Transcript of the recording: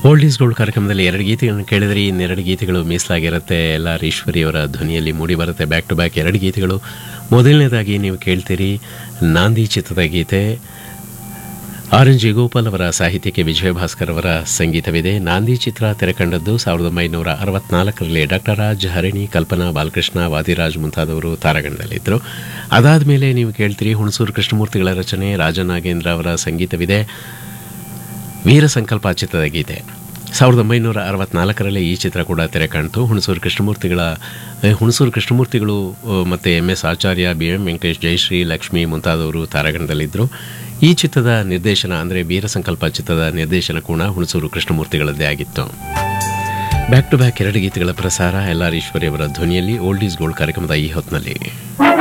old is gold ಕಾರ್ಯಕ್ರಮದಲ್ಲಿ ಎರಡು ಗೀತೆಗಳನ್ನು ಕೇಳಿದರೆ ಇನ್ನೆರಡು ಗೀತೆಗಳು ಮೀಸಲಾಗಿರುತ್ತೆ ಎಲ್ಲ ಈಶ್ವರಿಯವರ ಧ್ವನಿಯಲ್ಲಿ ಮೂಡಿ ಬರುತ್ತೆ ಬ್ಯಾಕ್ ಟು ಬ್ಯಾಕ್ ಎರಡು ಗೀತೆಗಳು ಮೊದಲನೇದಾಗಿ ನೀವು ಕೇಳ್ತೀರಿ ನಾಂದಿ ಚಿತ್ರದ ಗೀತೆ ಆರ್ ಎನ್ ಜಿ ಗೋಪಾಲ್ ಅವರ ಸಾಹಿತ್ಯಕ್ಕೆ ವಿಜಯ ಭಾಸ್ಕರ್ ಅವರ ಸಂಗೀತವಿದೆ ನಾಂದಿ ಚಿತ್ರ ತೆರೆಕಂಡದ್ದು ಸಾವಿರದ ಒಂಬೈನೂರ ಅರವತ್ನಾಲ್ಕರಲ್ಲಿ ಡಾಕ್ಟರ್ ರಾಜ್ ಹರಿಣಿ ಕಲ್ಪನಾ ಬಾಲಕೃಷ್ಣ ವಾದಿರಾಜ್ ಮುಂತಾದವರು ತಾರಾಗಣದಲ್ಲಿದ್ದರು ಅದಾದ ಮೇಲೆ ನೀವು ಕೇಳ್ತೀರಿ ಹುಣಸೂರು ಕೃಷ್ಣಮೂರ್ತಿಗಳ ರಚನೆ ರಾಜನಾಗೇಂದ್ರ ಅವರ ಸಂಗೀತವಿದೆ ವೀರ ಸಂಕಲ್ಪ ಚಿತ್ರದ ಗೀತೆ ಸಾವಿರದ ಒಂಬೈನೂರ ಅರವತ್ನಾಲ್ಕರಲ್ಲಿ ಈ ಚಿತ್ರ ಕೂಡ ತೆರೆ ಕಾಣ್ತು ಹುಣಸೂರು ಕೃಷ್ಣಮೂರ್ತಿಗಳ ಅಹ್, ಹುಣಸೂರು ಕೃಷ್ಣಮೂರ್ತಿಗಳು ಅಹ್, ಮತ್ತೆ M S Acharya B M Venkatesh Jayashree Lakshmi ಮುಂತಾದವರು ತಾರಾಗಣದಲ್ಲಿದ್ದರು ಈ ಚಿತ್ರದ ನಿರ್ದೇಶನ ಅಂದರೆ ವೀರ ಸಂಕಲ್ಪ ಚಿತ್ರದ ನಿರ್ದೇಶನ ಕೂಡ ಹುಣಸೂರು ಕೃಷ್ಣಮೂರ್ತಿಗಳದ್ದೇ ಆಗಿತ್ತು ಬ್ಯಾಕ್ ಟು ಬ್ಯಾಕ್ ಎರಡು ಗೀತೆಗಳ ಪ್ರಸಾರ ಎಲ್ ಆರ್ ಈಶ್ವರಿ ಅವರ ಧ್ವನಿಯಲ್ಲಿ ಓಲ್ಡ್ ಈಸ್ ಗೋಲ್ಡ್ ಕಾರ್ಯಕ್ರಮದ ಈ ಹೊತ್ತಿನಲ್ಲಿ